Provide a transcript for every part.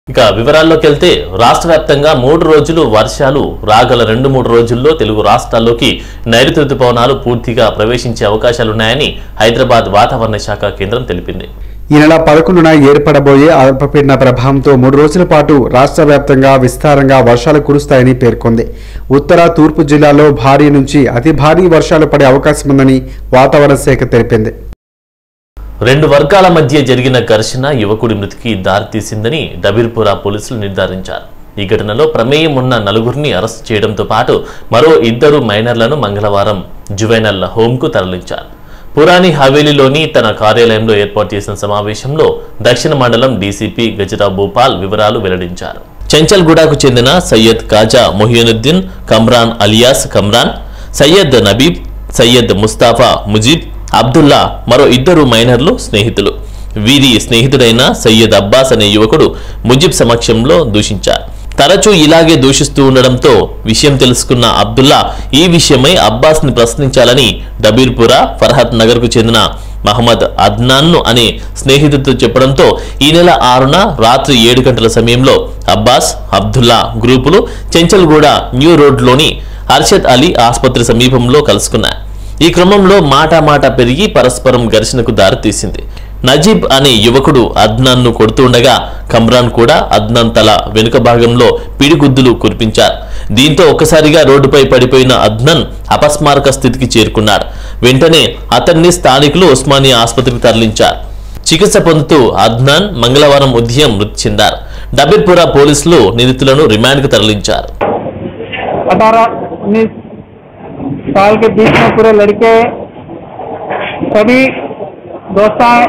ఇక వివరాల్లోకి వెళ్తే రాష్ట్ర వ్యాప్తంగా మూడు రోజులు వర్షాలు రాగల రెండు మూడు రోజుల్లో తెలుగు రాష్ట్రాల్లోకి నైరుతి రుతుపవనాలు పూర్తిగా ప్రవేశించే అవకాశాలున్నాయని హైదరాబాద్ వాతావరణ శాఖ కేంద్రం తెలిపింది ఈ నెల పదకొండున ఏర్పడబోయే అల్పపీడన ప్రభావంతో మూడు రోజుల పాటు రాష్ట్ర వ్యాప్తంగా విస్తారంగా వర్షాలు కురుస్తాయని పేర్కొంది ఉత్తర తూర్పు జిల్లాలో భారీ నుంచి అతి భారీ వర్షాలు పడే అవకాశం ఉందని వాతావరణ శాఖ తెలిపింది రెండు వర్గాల మధ్య జరిగిన ఘర్షణ యువకుడి మృతికి దారితీసిందని డబీర్పురా పోలీసులు నిర్ధారించారు ఈ ఘటనలో ప్రమేయం ఉన్న నలుగురిని అరెస్ట్ చేయడంతో పాటు మరో ఇద్దరు మైనర్లను మంగళవారం జువైనల్ హోంకు తరలించారు పురాణి హవేలీలోని తన కార్యాలయంలో ఏర్పాటు చేసిన సమావేశంలో దక్షిణ మండలం డీసీపీ గజరావ్ భూపాల్ వివరాలు వెల్లడించారు చెంచల్గూడకు చెందిన సయ్యద్ కాజా మొహియునుద్దీన్ కమ్రాన్ అలియాస్ కమ్రాన్ సయ్యద్ నబీబ్ సయ్యద్ ముస్తాఫా ముజీబ్ అబ్దుల్లా మరో ఇద్దరు మైనర్లు స్నేహితులు వీరి స్నేహితుడైన సయ్యద్ అబ్బాస్ అనే యువకుడు ముజిబ్ సమక్షంలో దూషించారు తరచూ ఇలాగే దూషిస్తూ ఉండడంతో విషయం తెలుసుకున్న అబ్దుల్లా ఈ విషయమై అబ్బాస్ ని ప్రశ్నించాలని డబీర్పురా ఫర్హత్ నగర్ కు చెందిన మహమ్మద్ అద్నాన్ను అనే స్నేహితుడితో చెప్పడంతో ఈ నెల ఆరున రాత్రి ఏడు గంటల సమయంలో అబ్బాస్ అబ్దుల్లా గ్రూపులు చెంచల్గూడ న్యూ రోడ్లోని అర్షద్ అలీ ఆసుపత్రి సమీపంలో కలుసుకున్నారు ఈ క్రమంలో మాట మాట పెరిగి పరస్పరం ఘర్షణకు దారితీసింది నజీబ్ అనే యువకుడు అద్నాన్ ను కొడుతుండగా కమ్రాన్ కూడా అద్నాన్ తల వెనుక భాగంలో పిడిగుద్దులు కురిపించారు దీంతో ఒక్కసారిగా రోడ్డుపై పడిపోయిన అద్నాన్ అపస్మారక స్థితికి చేరుకున్నాడు వెంటనే అతన్ని స్థానికులు ఉస్మానియా ఆసుపత్రికి తరలించారు చికిత్స పొందుతూ అద్నాన్ మంగళవారం ఉదయం మృతి చెందారు డబీర్పురా పోలీసులు నిందితులను రిమాండ్కు తరలించారు अठारह उन्नीस साल के बीच में पूरे लड़के सभी दोस्त हैं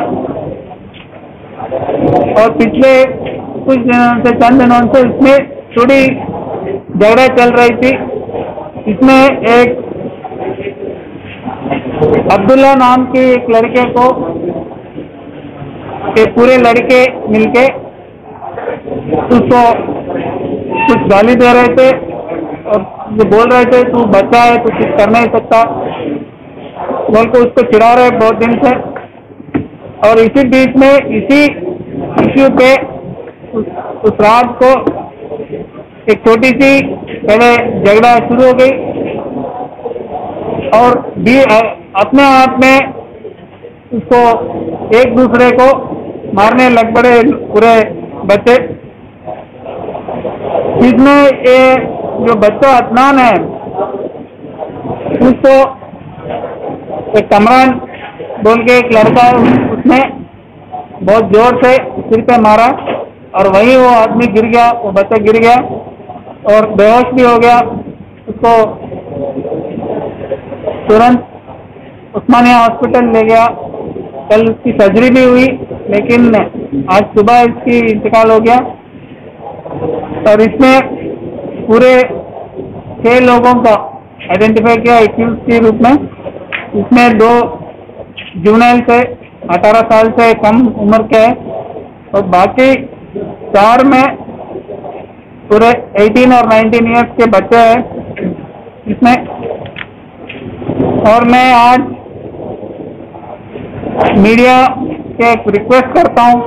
और पिछले कुछ दिनों से चंद दिनों से इसमें थोड़ी झगड़ा चल रही थी इसमें एक अब्दुल्ला नाम के एक लड़के को के पूरे लड़के मिलके उसको कुछ गाली दे रहे थे और जो बोल रहे थे तू बच्चा है तू कुछ कर नहीं सकता बोल के उसको चिढ़ा रहे बहुत दिन से और इसी बीच में इसी इश्यू पे उस, उस रात को एक छोटी सी पहले झगड़ा शुरू हो गई और भी अ- अपने आप में उसको एक दूसरे को मारने लग पड़े पूरे बच्चे इसमें ये जो बच्चा अदनान है उसको एक कमरान बोल के एक लड़का है उस- उसने बहुत जोर से सिर पे मारा और वहीं वो आदमी गिर गया वो बच्चा गिर गया और बेहोश भी हो गया उसको तुरंत उस्मानिया हॉस्पिटल ले गया कल उसकी सर्जरी भी हुई लेकिन आज सुबह इसकी इंतकाल हो गया और इसमें पूरे छह लोगों का आइडेंटिफाई किया एक्यूज के रूप में इसमें दो जूनाइल से 18 साल से कम उम्र के हैं और बाकी चार में पूरे 18 और 19 इयर्स के बच्चे हैं इसमें और मैं आज मीडिया से एक रिक्वेस्ट करता हूँ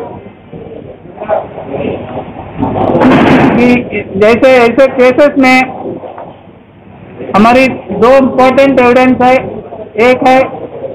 कि जैसे ऐसे केसेस में हमारी दो इम्पोर्टेंट एविडेंस है एक है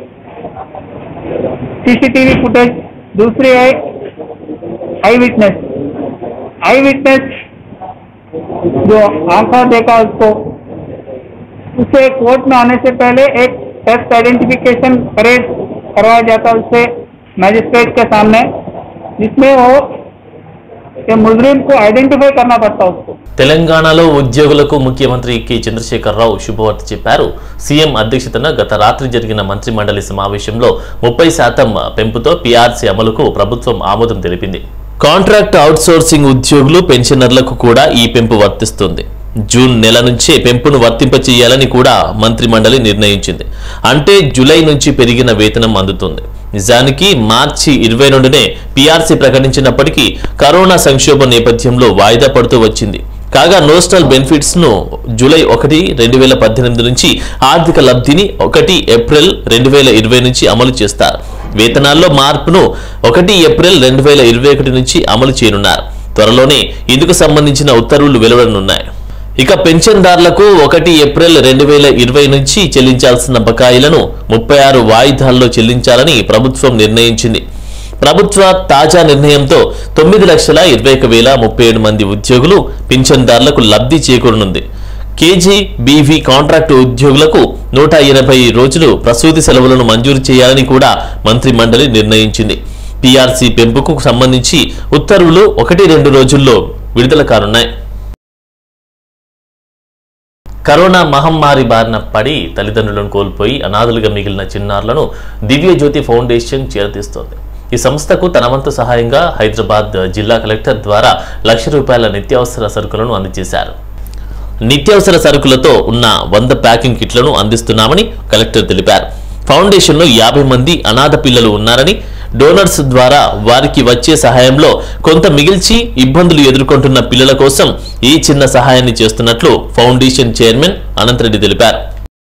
सीसीटीवी फुटेज दूसरी है आई विटनेस आई विटनेस जो आंखा देखा उसको उसे कोर्ट में आने से पहले एक टेस्ट आइडेंटिफिकेशन परेड करवाया जाता है उससे मैजिस्ट्रेट के सामने जिसमें वो के मुजरिम को आइडेंटिफाई करना पड़ता है उसको తెలంగాణలో ఉద్యోగులకు ముఖ్యమంత్రి కె చంద్రశేఖరరావు శుభవార్త చెప్పారు సీఎం అధ్యక్షతన గత రాత్రి జరిగిన మంత్రి మండలి సమావేశంలో ముప్పై శాతం పెంపుతో పీఆర్సీ అమలుకు ప్రభుత్వం ఆమోదం తెలిపింది కాంట్రాక్ట్ అవుట్సోర్సింగ్ ఉద్యోగులు పెన్షనర్లకు కూడా ఈ పెంపు వర్తిస్తుంది జూన్ నెల నుంచే పెంపును వర్తింపచేయాలని కూడా మంత్రి మండలి నిర్ణయించింది అంటే జూలై నుంచి పెరిగిన వేతనం అందుతుంది నిజానికి మార్చి ఇరవై రెండునే పీఆర్సీ ప్రకటించినప్పటికీ కరోనా సంక్షోభం నేపథ్యంలో వాయిదా పడుతూ వచ్చింది కాగా నోస్టల్ బెనిఫిట్స్ ను జూలై ఒకటి రెండు వేల పద్దెనిమిది నుంచి ఆర్థిక లబ్ధిని ఒకటి ఏప్రిల్ రెండు వేల ఇరవై నుంచి అమలు చేస్తారు వేతనాల్లో మార్పును ఒకటి ఏప్రిల్ రెండు వేల ఇరవై ఒకటి నుంచి అమలు చేయనున్నారు త్వరలోనే ఇందుకు సంబంధించిన ఉత్తర్వులు వెలువడనున్నాయి ఇక పెన్షన్దారులకు ఒకటి ఏప్రిల్ రెండు వేల ఇరవై నుంచి చెల్లించాల్సిన బకాయిలను ముప్పై ఆరు వాయిదాల్లో చెల్లించాలని ప్రభుత్వం నిర్ణయించింది ప్రభుత్వ తాజా నిర్ణయంతో తొమ్మిది లక్షల ఇరవై ఒక వేల ముప్పై ఏడు మంది ఉద్యోగులు పింఛన్దారులకు లబ్ధి చేకూరనుంది కేజీ బీవీ కాంట్రాక్టు ఉద్యోగులకు నూట ఎనభై రోజులు ప్రసూతి సెలవులను మంజూరు చేయాలని కూడా మంత్రి మండలి నిర్ణయించింది పీఆర్సీ పెంపుకు సంబంధించి ఉత్తర్వులు ఒకటి రెండు రోజుల్లో విడుదల కానున్నాయి కరోనా మహమ్మారి బారిన పడి తల్లిదండ్రులను కోల్పోయి అనాథలుగా మిగిలిన చిన్నారులను దివ్యజ్యోతి ఫౌండేషన్ చేరతీస్తోంది ఈ సంస్థకు తన వంతు సహాయంగా హైదరాబాద్ జిల్లా కలెక్టర్ ద్వారా లక్ష రూపాయల నిత్యావసర సరుకులను అందజేశారు నిత్యావసర సరుకులతో ఉన్న వంద ప్యాకింగ్ కిట్లను అందిస్తున్నామని కలెక్టర్ తెలిపారు ఫౌండేషన్లో యాభై మంది అనాథ పిల్లలు ఉన్నారని డోనర్స్ ద్వారా వారికి వచ్చే సహాయంలో కొంత మిగిల్చి ఇబ్బందులు ఎదుర్కొంటున్న పిల్లల కోసం ఈ చిన్న సహాయాన్ని చేస్తున్నట్లు ఫౌండేషన్ చైర్మన్ అనంతరెడ్డి తెలిపారు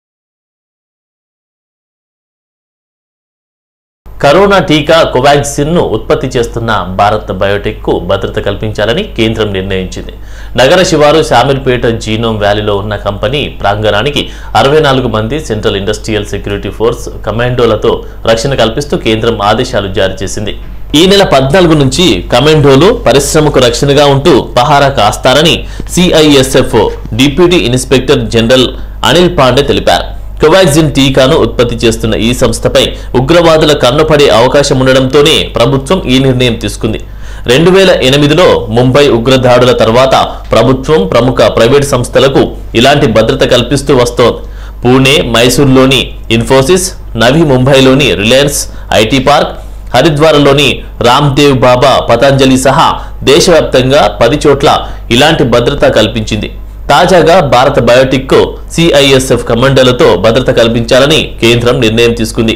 కరోనా టీకా కోవాక్సిన్ ను ఉత్పత్తి చేస్తున్న భారత్ బయోటెక్ కు భద్రత కల్పించాలని కేంద్రం నిర్ణయించింది నగర శివారు శామీర్పేట జీనోమ్ వ్యాలీలో ఉన్న కంపెనీ ప్రాంగణానికి అరవై నాలుగు మంది సెంట్రల్ ఇండస్ట్రియల్ సెక్యూరిటీ ఫోర్స్ కమాండోలతో రక్షణ కల్పిస్తూ కేంద్రం ఆదేశాలు జారీ చేసింది ఈ నెల పద్నాలుగు నుంచి కమాండోలు పరిశ్రమకు రక్షణగా ఉంటూ పహారా కాస్తారని CISF deputy inspector general Anil Pandey తెలిపారు కోవాక్సిన్ టీకాను ఉత్పత్తి చేస్తున్న ఈ సంస్థపై ఉగ్రవాదుల కన్నుపడే అవకాశం ఉండడంతోనే ప్రభుత్వం ఈ నిర్ణయం తీసుకుంది రెండు వేల ఎనిమిదిలో ముంబై ఉగ్రదాడుల తర్వాత ప్రభుత్వం ప్రముఖ ప్రైవేట్ సంస్థలకు ఇలాంటి భద్రత కల్పిస్తూ వస్తోంది పూణే మైసూర్లోని ఇన్ఫోసిస్ నవీ ముంబైలోని రిలయన్స్ ఐటీ పార్క్ హరిద్వార్లోని రామ్దేవ్ బాబా పతంజలి సహా దేశవ్యాప్తంగా పది చోట్ల ఇలాంటి భద్రత కల్పించింది తాజాగా భారత బయోటిక్ సిఐఎస్ఎఫ్ కమాండోలతో భద్రత కల్పించాలని కేంద్రం నిర్ణయం తీసుకుంది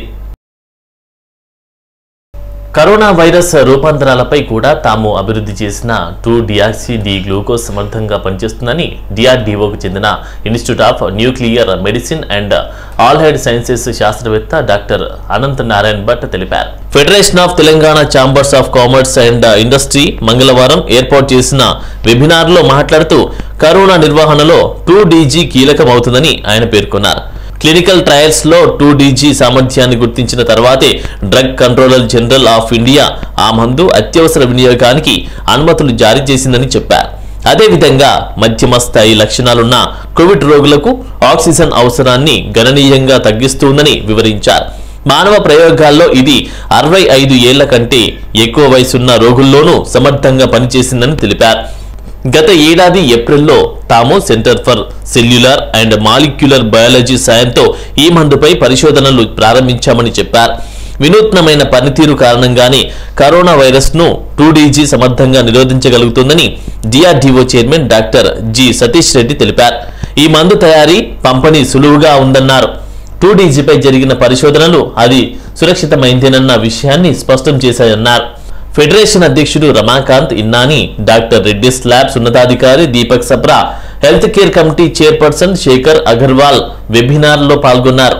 కరోనా వైరస్ రూపాంతరాలపై కూడా తాము అభివృద్ధి చేసిన టూ డియాక్సీ డి గ్లూకోజ్ సమర్థంగా పనిచేస్తుందని డిఆర్డీఓకు చెందిన institute of nuclear medicine and allied sciences శాస్త్రవేత్త డాక్టర్ అనంత్ నారాయణ్ భట్ తెలిపారు federation of Telangana chambers of commerce and industry మంగళవారం ఏర్పాటు చేసిన వెబినార్లో మాట్లాడుతూ కరోనా నిర్వహణలో టూ డీజీ కీలకమవుతుందని ఆయన పేర్కొన్నారు క్లినికల్ ట్రయల్స్ లో టూ డీజీ సామర్థ్యాన్ని గుర్తించిన తర్వాతే drug controller general of India ఆ మందు అత్యవసర వినియోగానికి అనుమతులు జారీ చేసిందని చెప్పారు అదేవిధంగా మధ్యమ స్థాయి లక్షణాలున్న కోవిడ్ రోగులకు ఆక్సిజన్ అవసరాన్ని గణనీయంగా తగ్గిస్తుందని వివరించారు మానవ ప్రయోగాల్లో ఇది అరవై ఐదు ఏళ్ల కంటే ఎక్కువ వయసున్న రోగుల్లోనూ సమర్థంగా పనిచేసిందని తెలిపారు గత ఏడాది ఏప్రిల్లో తాము centre for cellular and molecular biology సాయంతో ఈ మందుపై పరిశోధనలు ప్రారంభించామని చెప్పారు వినూత్నమైన పనితీరు కారణంగానే కరోనా వైరస్ ను టూ డీజీ సమర్థంగా నిరోధించగలుగుతుందని DRDO chairman doctor G Satish Reddy తెలిపారు ఈ మందు తయారీ పంపిణీ సులువుగా ఉందన్నారు టూ డీజీపై జరిగిన పరిశోధనలు అది సురక్షితమైందేనన్న విషయాన్ని స్పష్టం చేశాయన్నారు ఫెడరేషన్ అధ్యక్షుడు రమాకాంత్ ఇన్నాని డాక్టర్ రెడ్డిస్ ల్యాబ్స్ ఉన్నతాధికారి Deepak Sabra health care committee chairperson Shekhar Agarwal వెబినార్లో పాల్గొన్నారు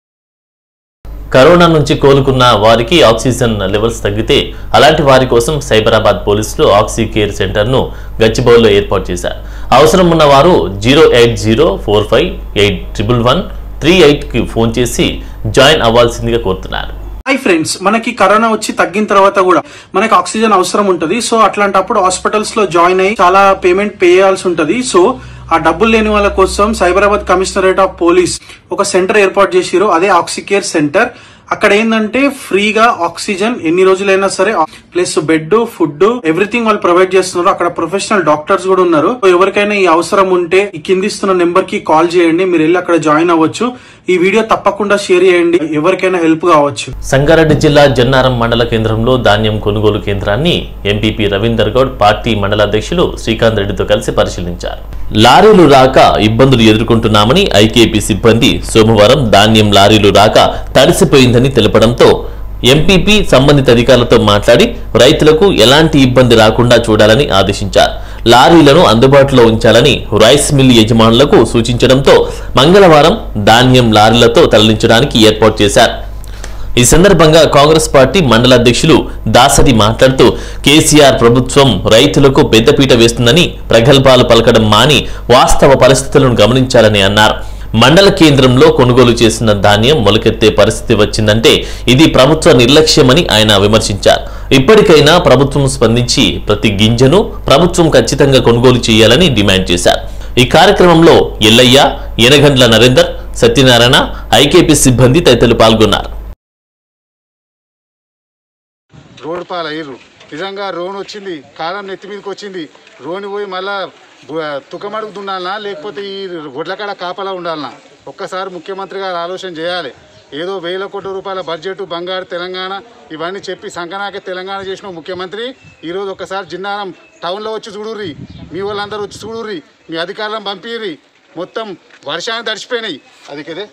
కరోనా నుంచి కోలుకున్న వారికి ఆక్సిజన్ లెవెల్స్ తగ్గితే అలాంటి వారి కోసం సైబరాబాద్ పోలీసులు ఆక్సీ కేర్ సెంటర్ను గచ్చిబౌలిలో ఏర్పాటు చేశారు అవసరం ఉన్న వారు zero eight zero four five eight triple one three ఎయిట్కి ఫోన్ చేసి జాయిన్ అవ్వాల్సిందిగా కోరుతున్నారు హాయ్ ఫ్రెండ్స్ మనకి కరోనా వచ్చి తగ్గిన తర్వాత కూడా మనకి ఆక్సిజన్ అవసరం ఉంటది సో అట్లాంటప్పుడు హాస్పిటల్స్ లో జాయిన్ అయ్యి చాలా పేమెంట్ పే చేయాల్సి ఉంటది సో ఆ డబ్బులు లేని వాళ్ళ కోసం సైబరాబాద్ కమిషనరేట్ ఆఫ్ పోలీస్ ఒక సెంటర్ ఏర్పాటు చేసిరు అదే ఆక్సికేర్ సెంటర్ అక్కడ ఏంటంటే ఫ్రీగా ఆక్సిజన్ ఎన్ని రోజులైనా సరే ప్లస్ బెడ్ ఫుడ్ ఎవ్రీథింగ్ వాళ్ళు ప్రొవైడ్ చేస్తున్నారు అక్కడ ప్రొఫెషనల్ డాక్టర్స్ కూడా ఉన్నారు సో ఎవరికైనా ఈ అవసరం ఉంటే ఈ కింది ఇస్తున్న నెంబర్ కి కాల్ చేయండి మీరు వెళ్ళి అక్కడ జాయిన్ అవ్వచ్చు ఈ వీడియో తప్పకుండా షేర్ చేయండి ఎవరికైనా హెల్ప్ కావచ్చు సంగారెడ్డి జిల్లా జన్నారం మండల కేంద్రంలో ధాన్యం కొనుగోలు కేంద్రాన్ని ఎంపీపీ రవీందర్ గౌడ్ పార్టీ మండల అధ్యక్షులు శ్రీకాంత్ రెడ్డితో కలిసి పరిశీలించారు లారీలు రాక ఇబ్బందులు ఎదుర్కొంటున్నామని ఐకేపీ సిబ్బంది సోమవారం ధాన్యం లారీలు రాక తడిసిపోయిందని తెలపడంతో ఎంపీపీ సంబంధిత అధికారులతో మాట్లాడి రైతులకు ఎలాంటి ఇబ్బంది రాకుండా చూడాలని ఆదేశించారు లారీలను అందుబాటులో ఉంచాలని రైస్ మిల్ యజమానులకు సూచించడంతో మంగళవారం ధాన్యం లారీలతో తరలించడానికి ఏర్పాటు చేశారు ఈ సందర్భంగా కాంగ్రెస్ పార్టీ మండల అధ్యక్షులు దాసరి మాట్లాడుతూ కేసీఆర్ ప్రభుత్వం రైతులకు పెద్దపీట వేస్తుందని ప్రగల్భాలు పలకడం మాని వాస్తవ పరిస్థితులను గమనించాలని అన్నారు మండల కేంద్రంలో కొనుగోలు చేసిన ధాన్యం మొలకెత్తే పరిస్థితి వచ్చిందంటే ఇది ప్రభుత్వ నిర్లక్ష్యమని ఆయన విమర్శించారు ఇప్పటికైనా ప్రభుత్వం స్పందించి ప్రతి గింజను ప్రభుత్వం ఖచ్చితంగా కొనుగోలు చేయాలని డిమాండ్ చేశారు ఈ కార్యక్రమంలో ఎల్లయ్య ఎనగండ్ల నరేందర్ సత్యనారాయణ ఐకేపీ సిబ్బంది తదితరులు పాల్గొన్నారు రోడ్డు పాలు అయ్యారు నిజంగా రోన్ వచ్చింది కాలం నెత్తి మీదకి వచ్చింది రోని పోయి మళ్ళా బు- తుకమడుగు దున్నాలనా లేకపోతే ఈ గొడ్లకాడ కాపలా ఉండాలనా ఒక్కసారి ముఖ్యమంత్రి గారు ఆలోచన చేయాలి ఏదో వేల కోట్ల రూపాయల బడ్జెట్ బంగారు తెలంగాణ ఇవన్నీ చెప్పి సంకనాకే తెలంగాణ చేసిన ముఖ్యమంత్రి ఈరోజు ఒక్కసారి జిన్నారం టౌన్లో వచ్చి చూడుర్రి మీ వాళ్ళందరూ వచ్చి చూడుర్రి మీ అధికారులను పంపిర్రి మొత్తం వర్షానికి తడిచిపోయినాయి అది కదే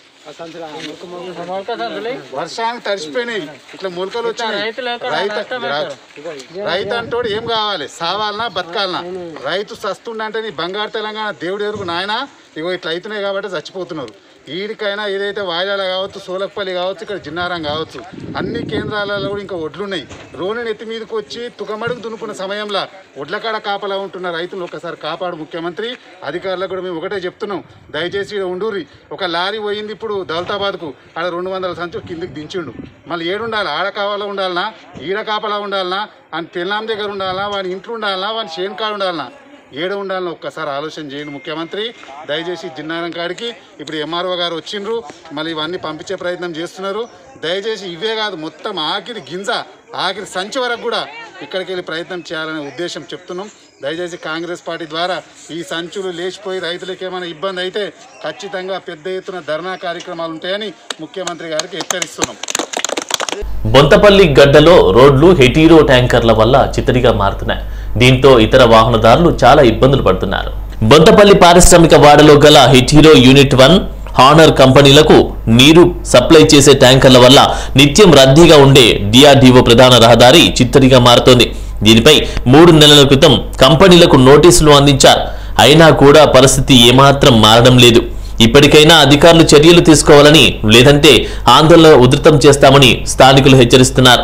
వర్షానికి తడిచిపోయినాయి ఇట్లా మొలకలు వచ్చినాయి రైతు రైతు అంటోడు ఏం కావాలి సావాలనా బతకాలనా రైతు సస్తుండంటే నీ బంగారు తెలంగాణ దేవుడు ఎరుగు నాయన ఇగో ఇట్లా అవుతున్నాయి కాబట్టి చచ్చిపోతున్నారు ఈడికైనా ఏదైతే వాయిదాలు కావచ్చు సోలకపల్లి కావచ్చు ఇక్కడ జిన్నారం కావచ్చు అన్ని కేంద్రాలలో కూడా ఇంకా ఒడ్లున్నాయి రోని నెత్తి మీదకి వచ్చి తుకమడుగు దున్నుకున్న సమయంలో ఒడ్లకాడ కాపలా ఉంటున్న రైతులు ఒకసారి కాపాడు ముఖ్యమంత్రి అధికారులకు కూడా మేము ఒకటే చెప్తున్నాం దయచేసి ఈడ ఉండుర్రి ఒక లారీ పోయింది ఇప్పుడు దౌలతాబాద్కు ఆడ రెండు వందల సంచులు కిందికి దించిండు మళ్ళీ ఏడుండాలి ఆడ కావాలా ఉండాలనా ఈడ కాపలా ఉండాలనా అని పెళ్ళాం దగ్గర ఉండాలనా వాని ఇంట్లో ఉండాలనా వాని చేను కాడ ఉండాలనా ఏడ ఉండాలని ఒక్కసారి ఆలోచన చేయండి ముఖ్యమంత్రి దయచేసి జిన్నారం కాడికి ఇప్పుడు ఎంఆర్ఓ గారు వచ్చిండ్రు మళ్ళీ ఇవన్నీ పంపించే ప్రయత్నం చేస్తున్నారు దయచేసి ఇవే కాదు మొత్తం ఆఖరి గింజ ఆఖరి సంచి వరకు కూడా ఇక్కడికి వెళ్ళి ప్రయత్నం చేయాలనే ఉద్దేశం చెప్తున్నాం దయచేసి కాంగ్రెస్ పార్టీ ద్వారా ఈ సంచులు లేచిపోయి రైతులకు ఏమైనా ఇబ్బంది అయితే ఖచ్చితంగా పెద్ద ఎత్తున ధర్నా కార్యక్రమాలు ఉంటాయని ముఖ్యమంత్రి గారికి హెచ్చరిస్తున్నాం బొంతపల్లి గడ్డలో రోడ్లు హెటీరో ట్యాంకర్ల వల్ల చిత్తడిగా మారుతున్నాయి దీంతో ఇతర వాహనదారులు చాలా ఇబ్బందులు పడుతున్నారు బొంతపల్లి పారిశ్రామిక వాడలో గల హెటీరో యూనిట్ వన్ హానర్ కంపెనీలకు నీరు సప్లై చేసే ట్యాంకర్ల వల్ల నిత్యం రద్దీగా ఉండే డిఆర్డీఓ ప్రధాన రహదారి చిత్తడిగా మారుతోంది దీనిపై మూడు నెలల క్రితం కంపెనీలకు నోటీసులు అందించారు అయినా కూడా పరిస్థితి ఏమాత్రం మారడం లేదు ఇప్పటికైనా అధికారులు చర్యలు తీసుకోవాలని లేదంటే ఆందోళన ఉధృతం చేస్తామని స్థానికులు హెచ్చరిస్తున్నారు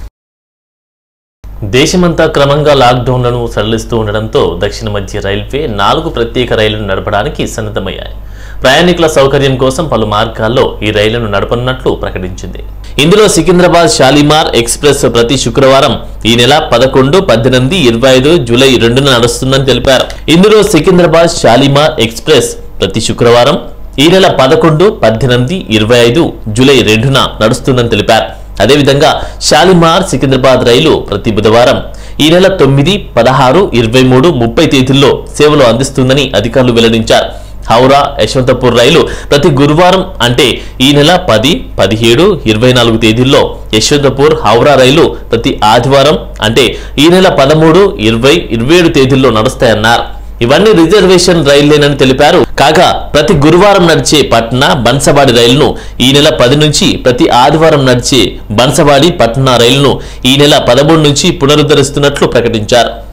దేశమంతా క్రమంగా లాక్డౌన్లను సడలిస్తూ ఉండడంతో దక్షిణ మధ్య రైల్వే నాలుగు ప్రత్యేక రైళ్లను నడపడానికి సన్నద్ధమయ్యాయి ప్రయాణికుల సౌకర్యం కోసం పలు మార్గాల్లో ఈ రైళ్లను నడపనున్నట్లు ప్రకటించింది ఇందులో సికింద్రాబాద్ షాలిమార్ ఎక్స్ప్రెస్ ప్రతి శుక్రవారం ఈ నెల పదకొండు పద్దెనిమిది ఇరవై ఐదు జూలై రెండున నడుస్తుందని తెలిపారు ఇందులో సికింద్రాబాద్ షాలిమార్ ఎక్స్ప్రెస్ ప్రతి శుక్రవారం ఈ నెల పదకొండు పద్దెనిమిది ఇరవై ఐదు జూలై రెండున నడుస్తుందని తెలిపారు అదేవిధంగా షాలిమార్ సికింద్రాబాద్ రైలు ప్రతి బుధవారం ఈ నెల తొమ్మిది పదహారు ఇరవై మూడు ముప్పై తేదీల్లో సేవలు అందిస్తుందని అధికారులు వెల్లడించారు హౌరా యశ్వంతపూర్ రైలు ప్రతి గురువారం అంటే ఈ నెల పది పదిహేడు ఇరవై నాలుగు తేదీల్లో యశ్వంతపూర్ హౌరా రైలు ప్రతి ఆదివారం అంటే ఈ నెల పదమూడు ఇరవై ఇరవై ఏడు తేదీల్లో నడుస్తాయన్నారు ఇవన్నీ రిజర్వేషన్ రైళ్లేనని తెలిపారు కాగా ప్రతి గురువారం నడిచే పట్నా బన్సవాడి రైలును ఈ నెల పది నుంచి ప్రతి ఆదివారం నడిచే బన్సవాడి పట్నా రైలును ఈ నెల పదమూడు నుంచి పునరుద్ధరిస్తున్నట్లు ప్రకటించారు